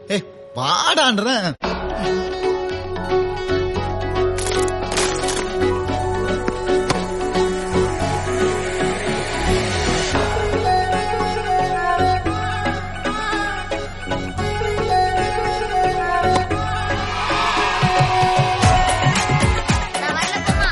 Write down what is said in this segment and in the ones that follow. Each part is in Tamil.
ஏய் வாடான்றேன் நான் வரலப்பா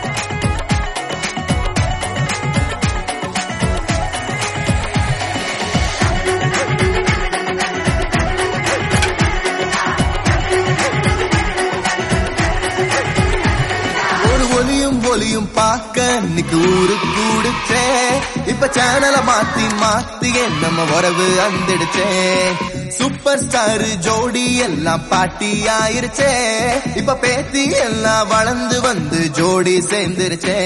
ஒரு ஒலியும் ஒலியும் பார்க்க இன்னைக்கு ஊரு கூடுச்சே இப்ப சேனல மாத்தி மாத்தியே நம்ம உறவு வந்துடுச்சே சூப்பர் ஸ்டார் ஜோடி எல்லாம் பாட்டி ஆயிருச்சே இப்ப பேத்தி எல்லாம் வளர்ந்து வந்து ஜோடி சேர்ந்துருச்சே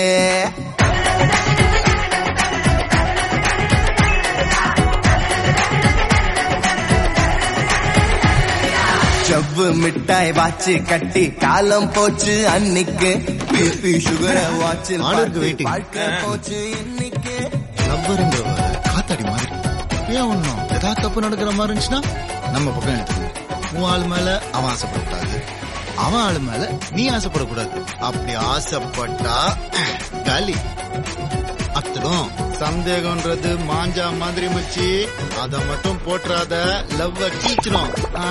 ஜவ்வு மிட்டாய் வாச்சு கட்டி காலம் போச்சு அன்னைக்கு பிபி சுகர வாட்சில் ஆளுக்கு பார்த்து waiting. வாழ்க்கை போச்சு இன்னைக்கு லவ்வருங்க காத்தாடி மாதிரி ஏன் ஒண்ணும் ஏதாவது தப்பு நடக்கிற மாதிரி இருந்துச்சுன்னா நம்ம பக்கம் எடுத்துக்கணும் உன் ஆள் மேல அவன் ஆசைப்படக்கூடாது அவன் ஆள் மேல நீ ஆசைப்படக்கூடாது அப்படி ஆசைப்பட்டா காலி அத்தடும் சந்தேகம்ன்றது மாஞ்சா மாதிரி மச்சி அத மட்டும் போட்டுறாத லவ்வ கீச்சிரும் ஆ.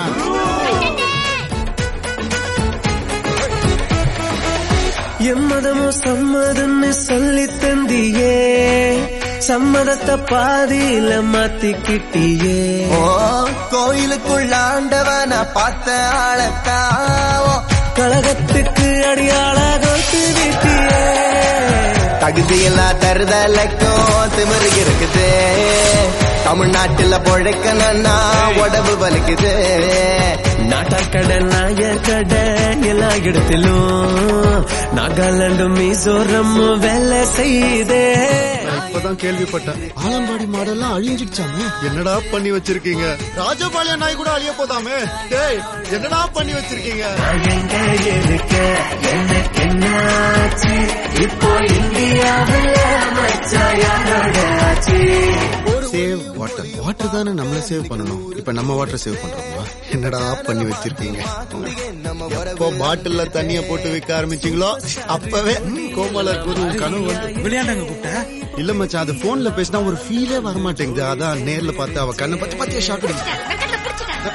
எம்மதமும் சம்மதம்னு சொல்லி தந்தியே சம்மதத்தை பாதியில மாத்திக்கிட்டியே ஓ கோயிலுக்குள்ள ஆண்டவன பார்த்த ஆளத்தாவோ கழகத்துக்கு அடியாள கோத்து விட்டியே தகுதியெல்லாம் தருதலைக்கும் திமிரு இருக்குது தமிழ்நாட்டுல பொழைக்கணும்னா உடம்பு வலிக்குது நாட்டாக்கடை நாயர் கடை எல்லா இடத்திலும் நாகாலாண்டும் மிசோரமும் வேலை செய்தே இப்பதான் கேள்விப்பட்டேன் ஆலம்பாடி மாடெல்லாம் அழிஞ்சிடுச்சாமே என்னடா பண்ணி வச்சிருக்கீங்க ராஜபாளையம் நாய் கூட அழிய போதாமே டேய் என்னடா பண்ணி வச்சிருக்கீங்க நான் எங்க இருக்க எனக்கு என்னாச்சு இப்போ இந்தியாவில் மச்சான் யாரோட ஆச்சு சேவ் வாட்டர் வாட்டர் தானே நம்மள சேவ் பண்ணணும் இப்ப நம்ம வாட்டர் சேவ் பண்றோமா என்னடா பண்ணி வச்சிருக்கீங்க எப்போ பாட்டில்ல தண்ணிய போட்டு விற்க ஆரம்பிச்சீங்களோ அப்பவே கோமலர் குரு கனவு வந்து விளையாண்டாங்க கூப்பிட்ட இல்ல மச்சான் அது போன்ல பேசினா ஒரு ஃபீலே வர மாட்டேங்குது அதான் நேர்ல பார்த்து அவ கண்ணை பத்தி பத்தியா ஷாக் அடிச்சு வெக்கத்துல பிடிச்சிட்டேன்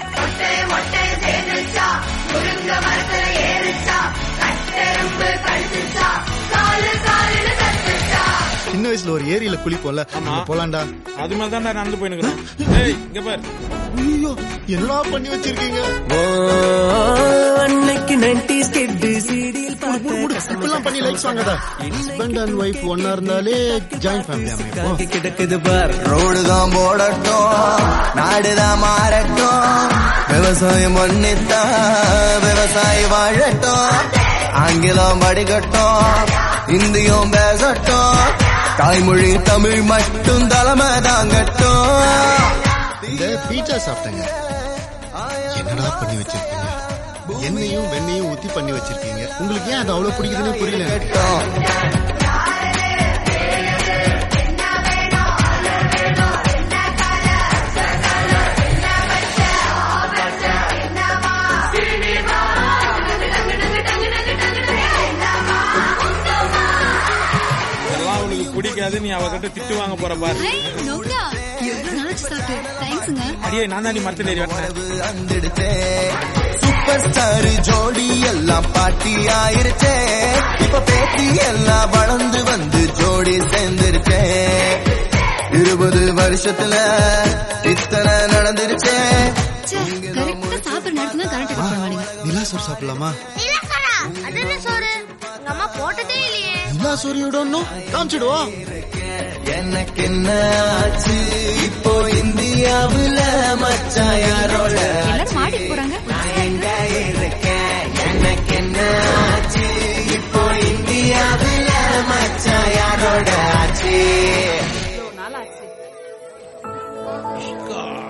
சின்ன வயசுல ஒரு ஏரியில குளிப்போம்ல அங்க போலாம்டா அது மாதிரி தான் நடந்து போயினுக்கிறோம் ஏய் இங்க பாரு ஐயோ என்னடா பண்ணி வச்சிருக்கீங்க ஓ, அன்னைக்கு நைன்டிஸ் கிட்டு சீடியில் இப்பெல்லாம் பண்ணி லைக்ஸ் வாங்கதா ஹஸ்பண்ட் அண்ட் ஒய்ஃப் ஒன்னா இருந்தாலே ஜாயிண்ட் ஃபேமிலி அமைப்போம் பார்த்து கிடக்குது பார் ரோடு தான் போடட்டும் நாடுதான் மாறட்டும் விவசாயம் பண்ணித்தான் விவசாயி வாழட்டும் ஆங்கிலம் படிக்கட்டும் இந்தியும் பேசட்டும் தாய்மொழி தமிழ் மட்டும் தலைமை தாங்கட்டும் இந்த பீட்சா சாப்பிட்டேங்க என்னடா பண்ணி வச்சிருக்கீங்க எண்ணெயும் வெண்ணையும் ஊத்தி பண்ணி வச்சிருக்கீங்க உங்களுக்கு ஏன் அது அவ்வளவு பிடிக்குதுன்னு புரியல எனக்கு. கட்டும் இதெல்லாம் அவனுக்கு பிடிக்காது நீ அவகிட்ட திட்டு வாங்க போற பாரு ஏய், நொங்கா எவ்வளவு நாளாச்சு சாப்பிட்டு தேங்க்ஸுங்க அடியே நான் தான் நீ மரத்துல ஏறி வரேன் உறவு வந்துடுச்சே சூப்பர் ஸ்டார் ஜோடி எல்லாம் பாட்டி ஆயிருச்சே இப்ப பேத்தி எல்லாம் வளர்ந்து வந்து ஜோடி சேர்ந்துருச்சே இருபது வருஷத்துல இத்தனை நடந்துருச்சே ச்சே, கரெக்டா சாப்பிடுற நேரத்துல கரண்ட் கட் பண்ணுவானுங்க நிலா சோறு சாப்பிடலாமா இல்லக்கடா அது என்ன சோறு எங்க அம்மா போட்டதே இல்லையே நிலா சோரியோட ஒன்னும் காமிச்சிடுவோம் எனக்கு என்ன ஆச்சு இப்போ இந்தியாவுல மச்சான் யாரோட எல்லாரும் மாடிக்கு போறாங்க எங்க இருக்கேன் எனக்கு என்ன ஆச்சு இப்போ இந்தியாவுல மச்சான் யாரோட ஆச்சு